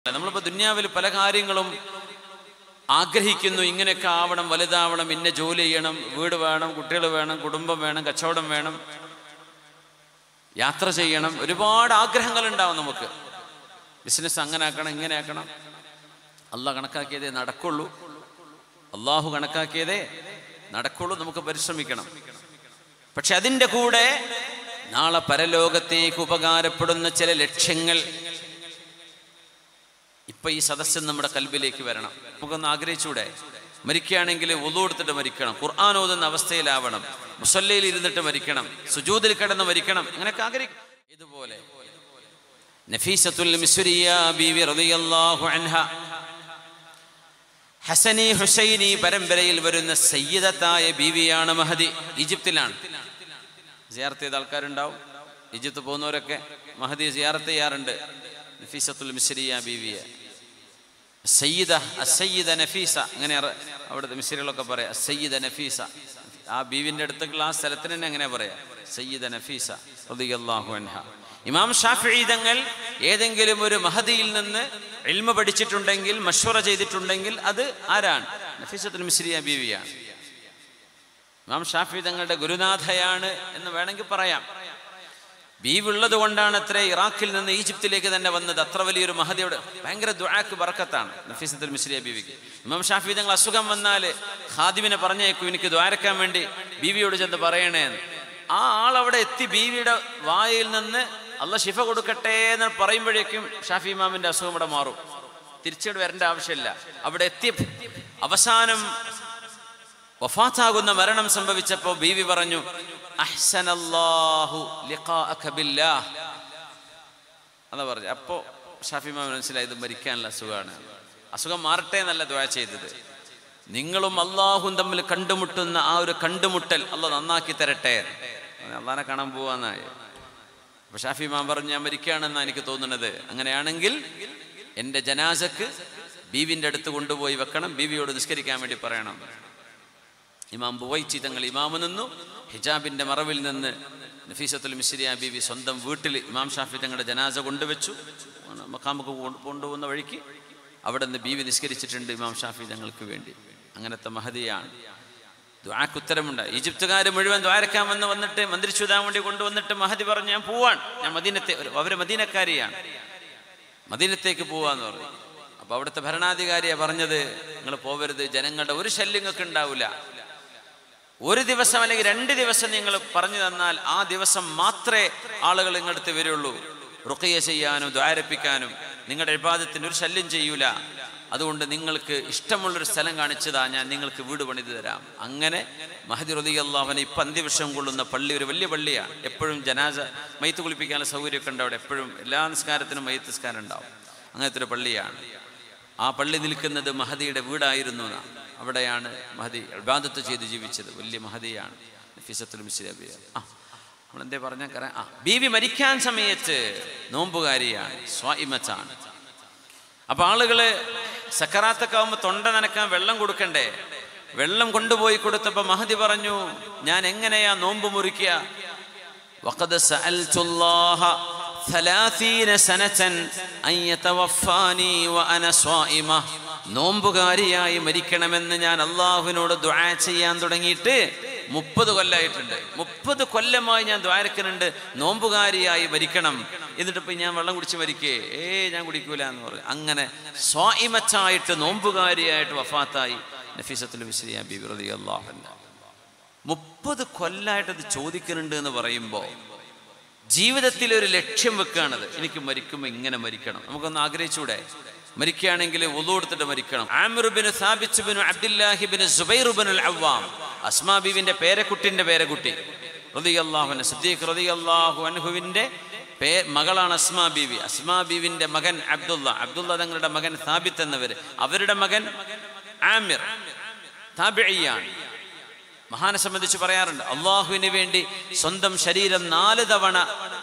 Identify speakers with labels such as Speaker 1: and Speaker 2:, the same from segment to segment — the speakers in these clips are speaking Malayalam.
Speaker 1: നമ്മളിപ്പോൾ ദുന്യാവിൽ പല കാര്യങ്ങളും ആഗ്രഹിക്കുന്നു ഇങ്ങനെയൊക്കെ ആവണം വലുതാവണം ഇന്ന ജോലി ചെയ്യണം വീട് വേണം കുട്ടികൾ വേണം കുടുംബം വേണം കച്ചവടം വേണം യാത്ര ചെയ്യണം ഒരുപാട് ആഗ്രഹങ്ങൾ ഉണ്ടാവും നമുക്ക് ബിസിനസ് അങ്ങനെ ആക്കണം ഇങ്ങനെ ആക്കണം അള്ളാഹ് കണക്കാക്കിയതേ നടക്കുള്ളൂ അള്ളാഹു കണക്കാക്കിയതേ നടക്കുള്ളൂ നമുക്ക് പരിശ്രമിക്കണം പക്ഷെ അതിൻ്റെ കൂടെ നാളെ പരലോകത്തേക്ക് ഉപകാരപ്പെടുന്ന ചില ലക്ഷ്യങ്ങൾ ഇപ്പൊ ഈ സദസ്യം നമ്മുടെ കൽബിലേക്ക് വരണം നമുക്കൊന്ന് ആഗ്രഹിച്ചൂടെ മരിക്കുകയാണെങ്കിൽ ഒതു എടുത്തിട്ട് മരിക്കണം ഖുർആൻ ഓതുന്ന അവസ്ഥയിലാവണം മുസല്ലയിൽ ഇരുന്നിട്ട് മരിക്കണം സുജൂദിൽ കിടന്ന് മരിക്കണം അങ്ങനെയൊക്കെ ആഗ്രഹിക്കും ഇതുപോലെ നഫീസത്തുൽ മിസ്രിയ ബീവി റളിയല്ലാഹു അൻഹ ഹസനി ഹുസൈനി പരമ്പരയിൽ വരുന്ന സയ്യിദത്തായ ബീവിയാണ് മഹദി ഈജിപ്തിലാണ് സിയാറത്ത് ചെയ്ത ആൾക്കാരുണ്ടാവും ഈജിപ്ത് പോകുന്നവരൊക്കെ മഹദി സിയാറത്ത് ചെയ്യാറുണ്ട് നഫീസത്തുൽ മിസ്രിയ ബീവിയെ സയ്യിദ അസയ്യിദ നഫീസ അങ്ങനെ അറ- അവിടുത്തെ മിസ്രികളൊക്കെ പറയാം സയ്യിദ നഫീസ ആ ബീവിൻ്റെ അടുത്തേക്കുള്ള ആ സ്ഥലത്തിന് തന്നെ അങ്ങനെ പറയാം സയ്യിദ നഫീസ റളിയല്ലാഹു അൻഹ ഇമാം ഷാഫിഈ തങ്ങൾ ഏതെങ്കിലും ഒരു മഹദിയിൽ നിന്ന് ഇൽമ പഠിച്ചിട്ടുണ്ടെങ്കിൽ മഷ്വറ ചെയ്തിട്ടുണ്ടെങ്കിൽ അത് ആരാണ് നഫീസത്തുൽ മിസ്രിയ ബീവിയാണ് ഇമാം ഷാഫി തങ്ങളുടെ ഗുരുനാഥയാണ് എന്ന് വേണമെങ്കിൽ പറയാം ബീവ് ഉള്ളത് കൊണ്ടാണ് അത്ര ഇറാഖിൽ നിന്ന് ഈജിപ്തിലേക്ക് തന്നെ വന്നത് അത്ര വലിയൊരു മഹദിയോട് ഭയങ്കര ദുആക്ക് ബറക്കത്താണ് നഫീസത്തുൽ മിസ്രിയ ബീവിക്ക് ഇമാം ഷാഫി തങ്ങൾ അസുഖം വന്നാൽ ഖാദിമിനെ പറഞ്ഞേക്കും എനിക്ക് ദ്വാരക്കാൻ വേണ്ടി ബീവിയോട് ചെന്ന് പറയണേ എന്ന് ആ ആൾ അവിടെ എത്തി ബീവിയുടെ വായിൽ നിന്ന് അല്ല ഷിഫ കൊടുക്കട്ടെ എന്ന് പറയുമ്പോഴേക്കും ഷാഫി ഇമാമിന്റെ അസുഖം ഇവിടെ മാറും തിരിച്ചിട്ട് വരേണ്ട ആവശ്യമില്ല അവിടെ എത്തി അവസാനം വഫാത്താകുന്ന മരണം സംഭവിച്ചപ്പോൾ ബീവി പറഞ്ഞു അഹ്സനല്ലാഹു ലിഖാഅക ബില്ലാഹ് അതാ പറഞ്ഞു അപ്പോൾ ഷാഫി മാമൻ മനസ്സിലായി ഇത് മരിക്കാനുള്ള അസുഖമാണ് അസുഖം മാറട്ടെ എന്നല്ല ദ്വാ ചെയ്തത് നിങ്ങളും അള്ളാഹും തമ്മിൽ കണ്ടുമുട്ടുന്ന ആ ഒരു കണ്ടുമുട്ടൽ അല്ല നന്നാക്കി തരട്ടെ അള്ളാനെ കാണാൻ പോവാന്നായി അപ്പൊ ഷാഫി മാം പറഞ്ഞു ഞാൻ മരിക്കുകയാണെന്നാണ് എനിക്ക് തോന്നുന്നത് അങ്ങനെയാണെങ്കിൽ എൻ്റെ ജനാസക്ക് ബീവിൻ്റെ അടുത്ത് കൊണ്ടുപോയി വെക്കണം ബീവിയോട് നിസ്കരിക്കാൻ വേണ്ടി പറയണം ഇമാം ബുവൈച്ചി തങ്ങൾ ഇമാമു നിന്നു ഹിജാബിന്റെ മറവിൽ നിന്ന് നഫീസത്തുൽ മിസ്രിയ ബീവി സ്വന്തം വീട്ടിൽ ഇമാം ഷാഫി തങ്ങളുടെ ജനാസ കൊണ്ടുവച്ചു മക്കാമുക്ക് കൊണ്ട് കൊണ്ടുപോകുന്ന വഴിക്ക് അവിടെ നിന്ന് ബീവി നിസ്കരിച്ചിട്ടുണ്ട് ഇമാം ഷാഫി തങ്ങൾക്ക് വേണ്ടി അങ്ങനത്തെ മഹതിയാണ് ദ്വാക്ക് ഉത്തരമുണ്ട് ഈജിപ്തുകാർ മുഴുവൻ ദ്വാരക്കാൻ വന്ന് വന്നിട്ട് മന്ത്രിച്ചുതാൻ വേണ്ടി കൊണ്ടുവന്നിട്ട് മഹതി പറഞ്ഞു ഞാൻ പോവാൻ ഞാൻ മദീനത്തെ അവര് മദീനക്കാരിയാണ് മദീനത്തേക്ക് പോവാന്ന് പറഞ്ഞു അപ്പൊ അവിടുത്തെ ഭരണാധികാരിയെ പറഞ്ഞത് നിങ്ങൾ പോവരുത് ജനങ്ങളുടെ ഒരു ശല്യം നിങ്ങൾക്ക് ഉണ്ടാവില്ല ഒരു ദിവസം അല്ലെങ്കിൽ രണ്ട് ദിവസം നിങ്ങൾ പറഞ്ഞു തന്നാൽ ആ ദിവസം മാത്രമേ ആളുകൾ നിങ്ങളടുത്ത് വരുള്ളൂ റുക്കയ ചെയ്യാനും ദ്വാരപ്പിക്കാനും നിങ്ങളുടെ വിവാദത്തിന് ഒരു ശല്യം ചെയ്യൂല അതുകൊണ്ട് നിങ്ങൾക്ക് ഇഷ്ടമുള്ളൊരു സ്ഥലം കാണിച്ചതാ ഞാൻ നിങ്ങൾക്ക് വീട് പണിത് തരാം അങ്ങനെ മഹദി റതി അള്ളാഹുനെ ഇപ്പം അന്ത്യവിഷം കൊള്ളുന്ന പള്ളി ഒരു വലിയ പള്ളിയാണ് എപ്പോഴും ജനാസ മയ്ത്ത് കുളിപ്പിക്കാനുള്ള സൗകര്യമൊക്കെ ഉണ്ട് അവിടെ എപ്പോഴും എല്ലാ നിസ്കാരത്തിനും മയ്ത്ത് നിസ്കാരം ഉണ്ടാവും അങ്ങനത്തെ ഒരു പള്ളിയാണ് ആ പള്ളി നിൽക്കുന്നത് മഹദിയുടെ വീടായിരുന്നു എന്നാണ്. അവിടെയാണ് മഹദി ഇബാദത്ത് ചെയ്ത് ജീവിച്ചത് വലിയ മഹദിയാണ് നഫീസത്തുൽ മിസ്രി ബീവി. ആ നമ്മളെന്തേ പറഞ്ഞ ആ ബീവി മരിക്കാൻ സമയത്ത് നോമ്പുകാരിയാണ് സ്വായിമച്ചാണ് അപ്പൊ ആളുകള് സക്കറാത്തൊക്കെ ആവുമ്പോ തൊണ്ട നനക്കാൻ വെള്ളം കൊടുക്കണ്ടേ വെള്ളം കൊണ്ടുപോയി കൊടുത്തപ്പോ മഹദി പറഞ്ഞു ഞാൻ എങ്ങനെയാ നോമ്പ് മുറിക്കുക وقد سألت الله ثلاثين سنة أن يتوفاني وأنا صائمة നോമ്പുകാരിയായി മരിക്കണമെന്ന് ഞാൻ അള്ളാഹുവിനോട് ദ്വാ ചെയ്യാൻ തുടങ്ങിയിട്ട് മുപ്പത് കൊല്ലമായിട്ടുണ്ട് മുപ്പത് കൊല്ലമായി ഞാൻ ദ്വാരക്കുന്നുണ്ട് നോമ്പുകാരിയായി മരിക്കണം എന്നിട്ട് ഇപ്പൊ ഞാൻ വെള്ളം കുടിച്ച് മരിക്കേ ഏ ഞാൻ കുടിക്കൂല എന്ന് പറഞ്ഞു അങ്ങനെ സ്വായിമച്ചായിട്ട് നോമ്പുകാരിയായിട്ട് വഫാത്തായി നഫീസത്തുൽ വിശ്രിയ ബിബി റളിയല്ലാഹു അൻഹ മുപ്പത് കൊല്ലായിട്ട് അത് ചോദിക്കുന്നുണ്ട് എന്ന് പറയുമ്പോൾ ജീവിതത്തിൽ ഒരു ലക്ഷ്യം വെക്കുകയാണത് എനിക്ക് മരിക്കുമ്പോൾ ഇങ്ങനെ മരിക്കണം നമുക്കൊന്ന് ആഗ്രഹിച്ചൂടെ മരിക്കുകയാണെങ്കിൽ ഒതു കൊടുത്തിട്ട് മരിക്കണം ആമിറുബിന് സാബിച്ചുബിന് അബ്ദുല്ലാഹിബിന് സുബൈറുബിനുൽ അവ്വാം അസ്മാ ബീവിന്റെ പേരക്കുട്ടിന്റെ പേരക്കുട്ടി റളിയല്ലാഹുവിന്റെ സിദ്ദീഖ് റളിയല്ലാഹു അൻഹുവിന്റെ പേ മകളാണ് അസ്മാ ബീവി അസ്മാ ബീവിന്റെ മകൻ അബ്ദുള്ള അബ്ദുള്ള തങ്ങളുടെ മകൻ സാബിത്ത് എന്നവർ അവരുടെ മകൻ ആമിർ താബിഴിയാണ് മഹാനെ സംബന്ധിച്ച് പറയാറുണ്ട് അള്ളാഹുവിന് വേണ്ടി സ്വന്തം ശരീരം നാല് തവണ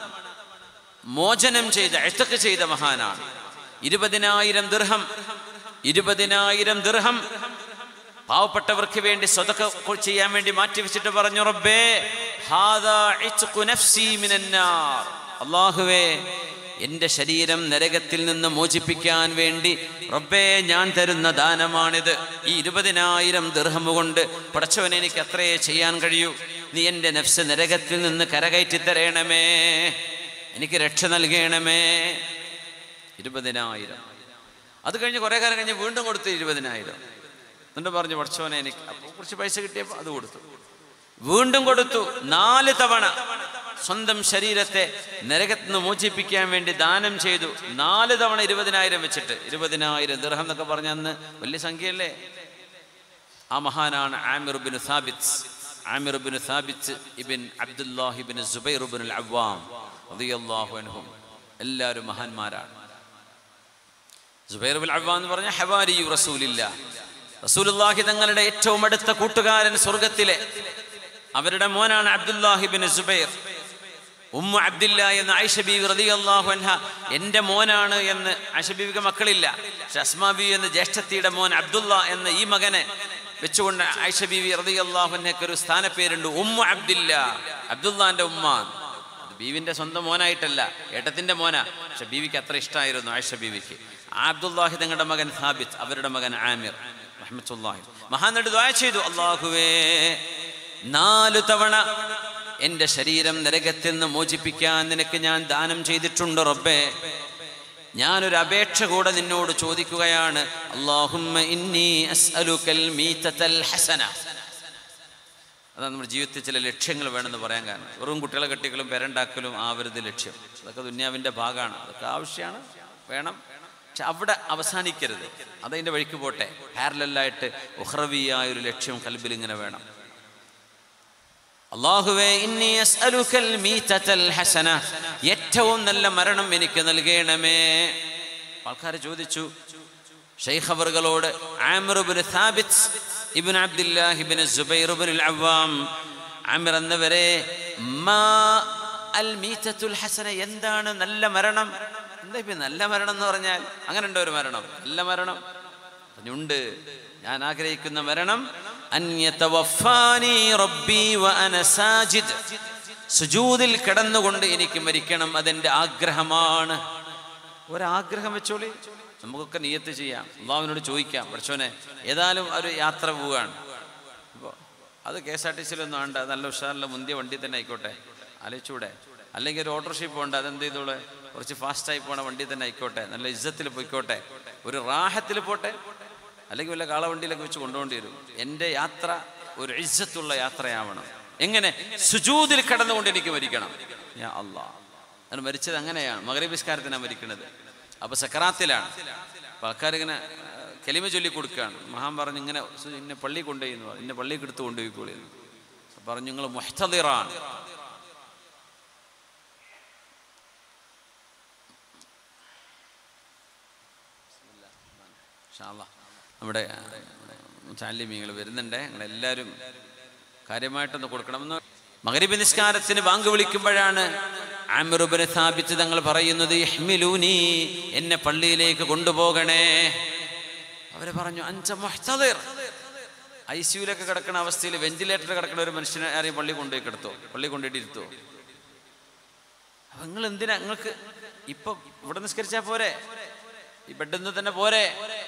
Speaker 1: മോചനം ചെയ്ത എഴുത്തൊക്കെ ചെയ്ത മഹാനാണ് ഇരുപതിനായിരം ദീർഹം ഇരുപതിനായിരം ദീർഹം പാവപ്പെട്ടവർക്ക് വേണ്ടി സ്വതക്ക ചെയ്യാൻ വേണ്ടി മാറ്റി വെച്ചിട്ട് പറഞ്ഞു റബ്ബേ ഹാദാ ഇത്ഖു നഫ്സി മിനന്നാർ അള്ളാഹുവേ എൻ്റെ ശരീരം നരകത്തിൽ നിന്ന് മോചിപ്പിക്കാൻ വേണ്ടി റബ്ബേ ഞാൻ തരുന്ന ദാനമാണിത് ഈ ഇരുപതിനായിരം ദീർഹം കൊണ്ട് പടച്ചവനെ എനിക്ക് അത്രയേ ചെയ്യാൻ കഴിയൂ നീ എൻ്റെ നഫ്സ് നരകത്തിൽ നിന്ന് കരകയറ്റി തരണമേ എനിക്ക് രക്ഷ നൽകണമേ ഇരുപതിനായിരം അത് കഴിഞ്ഞ് കുറേ കാലം കഴിഞ്ഞ് വീണ്ടും കൊടുത്തു ഇരുപതിനായിരം എന്നിട്ട് പറഞ്ഞു പഠിച്ചവനെ എനിക്ക് അപ്പോൾ കുറച്ച് പൈസ കിട്ടിയപ്പോൾ അത് കൊടുത്തു വീണ്ടും കൊടുത്തു നാല് തവണ സ്വന്തം ശരീരത്തെ നരകത്തിൽ നിന്ന് മോചിപ്പിക്കാൻ വേണ്ടി ദാനം ചെയ്തു നാല് തവണ ഇരുപതിനായിരം വെച്ചിട്ട് ഇരുപതിനായിരം ദിർഹം എന്നൊക്കെ പറഞ്ഞ അന്ന് വലിയ സംഖ്യയല്ലേ ആ മഹാനാണ് Amir bin Thabit Amir bin Thabit Ibn Abdullahi bin Zubair bin Awwam റളിയല്ലാഹു അൻഹും എല്ലാവരും മഹാന്മാരാണ് സുബൈർ ബിൻ അവ്വാം എന്ന് പറഞ്ഞ ഹവാരിയു റസൂലില്ല റസൂലുള്ളാഹി തങ്ങളുടെ ഏറ്റവും അടുത്ത കൂട്ടുകാരൻ സ്വർഗത്തിലെ അവരുടെ മോനാണ് അബ്ദുല്ലാഹി ബിൻ സുബൈർ ഉമ്മ അബ്ദില്ല എന്ന ആയിഷ ബീവി റളിയല്ലാഹു അൻഹ എൻ്റെ മോനാണ് എന്ന് ആയിഷ ബീവിക്ക് മക്കളില്ല പക്ഷെ അസ്മാ ബീവി എന്ന ജ്യേഷ്ഠത്തിയുടെ മോൻ അബ്ദുള്ള എന്ന ഈ മകനെ വെച്ചുകൊണ്ട് ആയിഷ ബീവി റളിയല്ലാഹു അൻഹയ്ക്ക് ഒരു സ്ഥാനപ്പേരുണ്ട് ഉമ്മ അബ്ദില്ല അബ്ദുല്ലാന്റെ ഉമ്മ അത് ബീവിന്റെ സ്വന്തം മോനായിട്ടല്ല ഏട്ടത്തിന്റെ മോനാ പക്ഷെ ബീവിക്ക് അത്ര ഇഷ്ടമായിരുന്നു ആയിഷ ബീവിക്ക് ആ അബ്ദുല്ലാഹി തങ്ങളുടെ മകൻ സാബിത്ത് അവരുടെ മകൻ ആമിർ റഹ്മത്തുള്ളാഹി മഹാനട് ദ്വായ ചെയ്തു അള്ളാഹുവേ നാലു തവണ എൻ്റെ ശരീരം നരകത്തിൽ നിന്ന് മോചിപ്പിക്കാൻ നിനക്ക് ഞാൻ ദാനം ചെയ്തിട്ടുണ്ട് റബ്ബേ ഞാനൊരു അപേക്ഷ കൂടെ നിന്നോട് ചോദിക്കുകയാണ് അള്ളാഹുമ്മ ഇന്നി അസ്അലുക്കൽ മീതത്തൽ ഹസന അതാണ് നമ്മുടെ ജീവിതത്തിൽ ചില ലക്ഷ്യങ്ങൾ വേണമെന്ന് പറയാൻ കാരണം വെറും കുട്ടികളെ കെട്ടിക്കലും പെരണ്ടാക്കലും ആവരുത് ലക്ഷ്യം അതൊക്കെ ദുന്യാവിൻ്റെ ഭാഗമാണ് അതൊക്കെ ആവശ്യമാണ് വേണം പക്ഷെ അവിടെ അവസാനിക്കരുത് അതതിൻ്റെ വഴിക്ക് പോട്ടെ പാരലായിട്ട് ഉഹ്റവിയായ ഒരു ലക്ഷ്യം കൽബിൽ ഇങ്ങനെ വേണം അള്ളാഹുവേ ഇന്നി അസ്അലുക്കൽ മീതത്തൽ ഹസന ഏറ്റവും നല്ല മരണം എനിക്ക് നൽകണമേ ആൾക്കാർ ചോദിച്ചു ഷെയ്ഖ് അവറുകളോട് ആമിർ ഇബ്നു സാബിത്ത് ഇബ്നു അബ്ദുല്ലാഹി ഇബ്നു സുബൈർ ഇബ്നു അവ്വാം ആമിർ എന്നവരെ മാ അൽ മീതത്തുൽ ഹസന എന്താണ് നല്ല മരണം എന്താ ഇപ്പൊ നല്ല മരണം എന്ന് പറഞ്ഞാൽ അങ്ങനെ ഉണ്ടോ ഒരു മരണം നല്ല മരണം പറഞ്ഞുണ്ട് ഞാൻ ആഗ്രഹിക്കുന്ന മരണം അൻ യതവഫാനി റബ്ബി വഅന സാജിദ് സുജൂദിൽ കിടന്നുകൊണ്ട് എനിക്ക് മരിക്കണം അതെന്റെ ആഗ്രഹമാണ് ഒരാഗ്രഹം വെച്ചോളി നമുക്കൊക്കെ നിയത്ത് ചെയ്യാം അള്ളാഹുവിനോട് ചോദിക്കാം പഠിച്ചോനെ ഏതായാലും ഒരു യാത്ര പോവുകയാണ് അപ്പോൾ അത് കെ എസ് ആർ ടി സിയിലൊന്നും വേണ്ട നല്ല ഉഷാറിലെ മുന്തിയ വണ്ടി തന്നെ ആയിക്കോട്ടെ ആലോചിച്ചൂടെ അല്ലെങ്കിൽ ഒരു ഓട്ടോഷിപ്പ് ഉണ്ട് അതെന്ത് ചെയ്തോളെ കുറച്ച് ഫാസ്റ്റായി പോണ വണ്ടി തന്നെ ആയിക്കോട്ടെ നല്ല ഇജ്ജത്തിൽ പോയിക്കോട്ടെ ഒരു റാഹത്തിൽ പോട്ടെ അല്ലെങ്കിൽ വല്ല കാളവണ്ടിയിലൊക്കെ വെച്ച് കൊണ്ടുപോകേണ്ടി വരും എൻ്റെ യാത്ര ഒരു ഇജ്ജത്തുള്ള യാത്രയാവണം എങ്ങനെ സുജൂതിൽ കടന്നുകൊണ്ട് എനിക്ക് മരിക്കണം യാ അള്ളാ അത് മരിച്ചത് അങ്ങനെയാണ് മകരവിസ്കാരത്തിനാണ് മരിക്കുന്നത് അപ്പൊ സക്കറാത്തിലാണ് അപ്പൊ ആൾക്കാരിങ്ങനെ ആ, കെലിമ ചൊല്ലി കൊടുക്കുകയാണ് മഹാൻ പറഞ്ഞു ഇങ്ങനെ സു- ഇന്നെ പള്ളി കൊണ്ടുപോയി എന്ന് പറഞ്ഞു ഇന്നെ പള്ളിക്ക് എടുത്ത് കൊണ്ടുപോയിക്കോളി എന്ന് അപ്പൊ പറഞ്ഞു നിങ്ങൾ മുഹ്തദിറാണ് ഇൻഷാ അല്ലാ. നമ്മുടെ ചാലിമീങ്ങൾ വരുന്നുണ്ട് ഞങ്ങളെല്ലാവരും കാര്യമായിട്ടൊന്ന് കൊടുക്കണമെന്ന് മകരിബ് നിസ്കാരത്തിന് ബാങ്ക് വിളിക്കുമ്പോഴാണ് ആമിറുബിന് സ്ഥാപിച്ച് തങ്ങൾ പറയുന്നത് ഇഹ്മിലൂനി എന്നെ പള്ളിയിലേക്ക് കൊണ്ടുപോകണേ അവര് പറഞ്ഞു അഞ്ച മുഹ്തദിർ ഐ സിയുലൊക്കെ കിടക്കുന്ന അവസ്ഥയിൽ വെന്റിലേറ്ററിൽ കിടക്കുന്ന ഒരു മനുഷ്യനെ ആരെയും പള്ളി കൊണ്ടുപോയി കിടത്തോ പള്ളി കൊണ്ടുപോയിട്ട് ഇരുത്തോ അപ്പൊ നിങ്ങൾ എന്തിനാ നിങ്ങൾക്ക് ഇപ്പൊ ഇവിടെ നിസ്കരിച്ചാ പോരെ ഈ ബെഡിൽ നിന്ന് തന്നെ പോരെ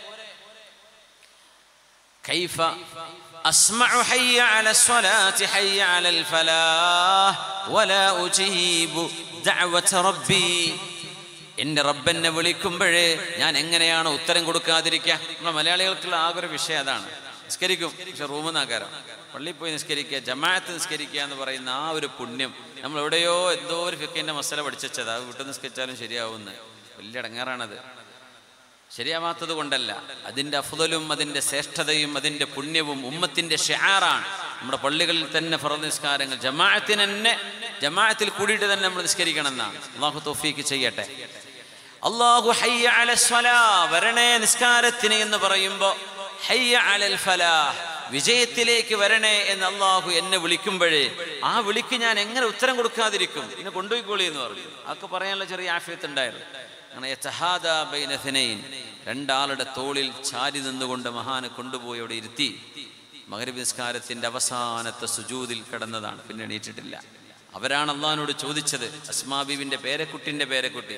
Speaker 1: كيف أسمع حي على الصلاة حي على الفلاح ولا أجيب دعوة ربي എൻ്റെ റബ്ബെന്നെ വിളിക്കുമ്പോഴേ ഞാൻ എങ്ങനെയാണ് ഉത്തരം കൊടുക്കാതിരിക്കുക നമ്മുടെ മലയാളികൾക്കുള്ള ആകെ ഒരു വിഷയം അതാണ് നിസ്കരിക്കും പക്ഷെ റൂമിൽ നിന്നാക്കാരം പള്ളിയിൽ പോയി നിസ്കരിക്കുക ജമാഅത്ത് നിസ്കരിക്കുക എന്ന് പറയുന്ന ആ ഒരു പുണ്യം നമ്മൾ എവിടെയോ എന്തോ ഒരു ഫിക്കിൻ്റെ മസാല പഠിച്ചത് അത് വിട്ടു നിസ്കരിച്ചാലും ശരിയാവുമെന്ന് വലിയ ഇടങ്ങാറാണത് ശരിയാവാത്തത് കൊണ്ടല്ല അതിൻ്റെ അഫുതലും അതിൻ്റെ ശ്രേഷ്ഠതയും അതിൻ്റെ പുണ്യവും ഉമ്മത്തിൻ്റെ ഷെയാറാണ് നമ്മുടെ പള്ളികളിൽ തന്നെ ഫറദ് നിസ്കാരങ്ങൾ ജമാഅത്തിന് തന്നെ ജമാഅത്തിൽ കൂടിയിട്ട് തന്നെ നമ്മൾ നിസ്കരിക്കണം എന്നാണ് അള്ളാഹു തോഫീക്ക് ചെയ്യട്ടെ അള്ളാഹു ഹയ്യ അല സ്വലാ വരണേ നിസ്കാരത്തിന് എന്ന് പറയുമ്പോൾ ഹയ്യ അലൽ ഫലാഹ് വിജയത്തിലേക്ക് വരണേ എന്ന് അള്ളാഹു എന്നെ വിളിക്കുമ്പോഴേ ആ വിളിക്ക് ഞാൻ എങ്ങനെ ഉത്തരം കൊടുക്കാതിരിക്കും എന്നെ കൊണ്ടുപോയിക്കോളി എന്ന് പറഞ്ഞു അതൊക്കെ പറയാനുള്ള ചെറിയ ആഫിയത്ത് ഉണ്ടായിരുന്നു അങ്ങനെ യതഹാദാ ബൈന ഥനൈൻ. രണ്ടാളുടെ തോളിൽ ചാരി നിന്നുകൊണ്ട് മഹാന് കൊണ്ടുപോയി അവിടെ ഇരുത്തി മകരബ് നിസ്കാരത്തിന്റെ അവസാനത്തെ സുജൂതിൽ കിടന്നതാണ് പിന്നെ എണീറ്റിട്ടില്ല അവരാണ് അള്ളഹാനോട് ചോദിച്ചത് അസ്മാബീബിന്റെ പേരക്കുട്ടിന്റെ പേരക്കുട്ടി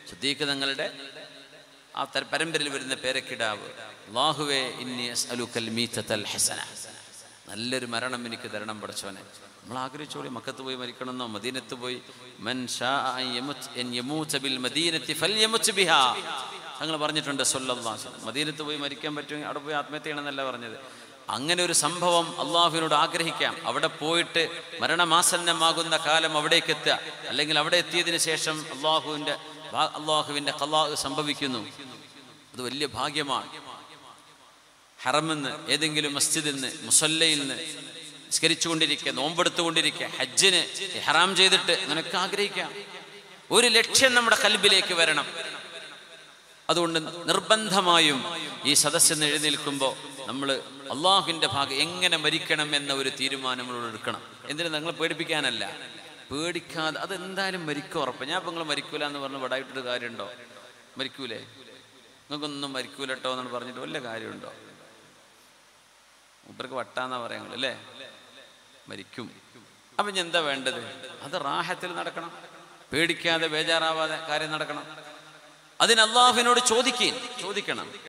Speaker 1: സുദ്ദീഖ് തങ്ങളുടെ ആ തര- പരമ്പരയിൽ വരുന്ന പേരക്കിടാവ് അല്ലാഹുവേ ഇന്നി അസ്അലുക്കൽ മീത്തത്തൽ ഹസന നല്ലൊരു മരണം എനിക്ക് തരണം പഠിച്ചവനെ നമ്മൾ ആഗ്രഹിച്ചോളി മക്കത്ത് പോയി മരിക്കണമെന്നോ മദീനത്ത് പോയി മൻ ഷാ അൻ യമൂത്ത് അൻ യമൂത്ത ബിൽ മദീനത്തി ഫൽയമൂത്ത് ബിഹാ തങ്ങൾ പറഞ്ഞിട്ടുണ്ട് സല്ലല്ലാഹു അലൈഹി വസല്ലം മദീനത്ത് പോയി മരിക്കാൻ പറ്റുമെങ്കിൽ അവിടെ പോയി ആത്മഹത്യ ചെയ്യണമെന്നല്ല പറഞ്ഞത് അങ്ങനെ ഒരു സംഭവം അള്ളാഹുവിനോട് ആഗ്രഹിക്കാം അവിടെ പോയിട്ട് മരണമാസന്നമാകുന്ന കാലം അവിടേക്ക് എത്തുക അല്ലെങ്കിൽ അവിടെ എത്തിയതിന് ശേഷം അള്ളാഹുവിൻ്റെ അള്ളാഹുവിൻ്റെ കലാഹ് സംഭവിക്കുന്നു അത് വലിയ ഭാഗ്യമാണ് ഹറമെന്ന് ഏതെങ്കിലും മസ്ജിദിൽ നിന്ന് മുസല്ലയിൽ നിന്ന് നിസ്കരിച്ചുകൊണ്ടിരിക്കുക നോമ്പെടുത്തുകൊണ്ടിരിക്കുക ഹജ്ജിന് ഹറാം ചെയ്തിട്ട് നിനക്ക് ആഗ്രഹിക്കാം ഒരു ലക്ഷ്യം നമ്മുടെ കൽബിലേക്ക് വരണം അതുകൊണ്ട് നിർബന്ധമായും ഈ സദസ്സിൽ നിന്ന് എഴുന്നേൽക്കുമ്പോൾ നമ്മൾ അള്ളാഹുവിൻ്റെ ഭാഗം എങ്ങനെ മരിക്കണം എന്ന ഒരു തീരുമാനം നമ്മളോട് എടുക്കണം എന്തിനു നിങ്ങൾ പേടിപ്പിക്കാനല്ല പേടിക്കാതെ അതെന്തായാലും മരിക്കും ഉറപ്പ് ഞാൻ ഇപ്പം നിങ്ങൾ മരിക്കൂല എന്ന് പറഞ്ഞ് വടായിട്ടൊരു കാര്യമുണ്ടോ മരിക്കൂലേ നിങ്ങൾക്കൊന്നും മരിക്കൂലട്ടോ എന്ന് പറഞ്ഞിട്ട് വല്ല കാര്യമുണ്ടോ മൂപ്പർക്ക് വട്ടാന്നാ പറയാങ്ങൾ അല്ലേ മരിക്കും അപ്പം ഇനി എന്താ വേണ്ടത് അത് റാഹത്തിൽ നടക്കണം പേടിക്കാതെ ബേജാറാവാതെ കാര്യം നടക്കണം അതിന് അള്ളാഹുവിനോട് ചോദിക്കുകയും ചോദിക്കണം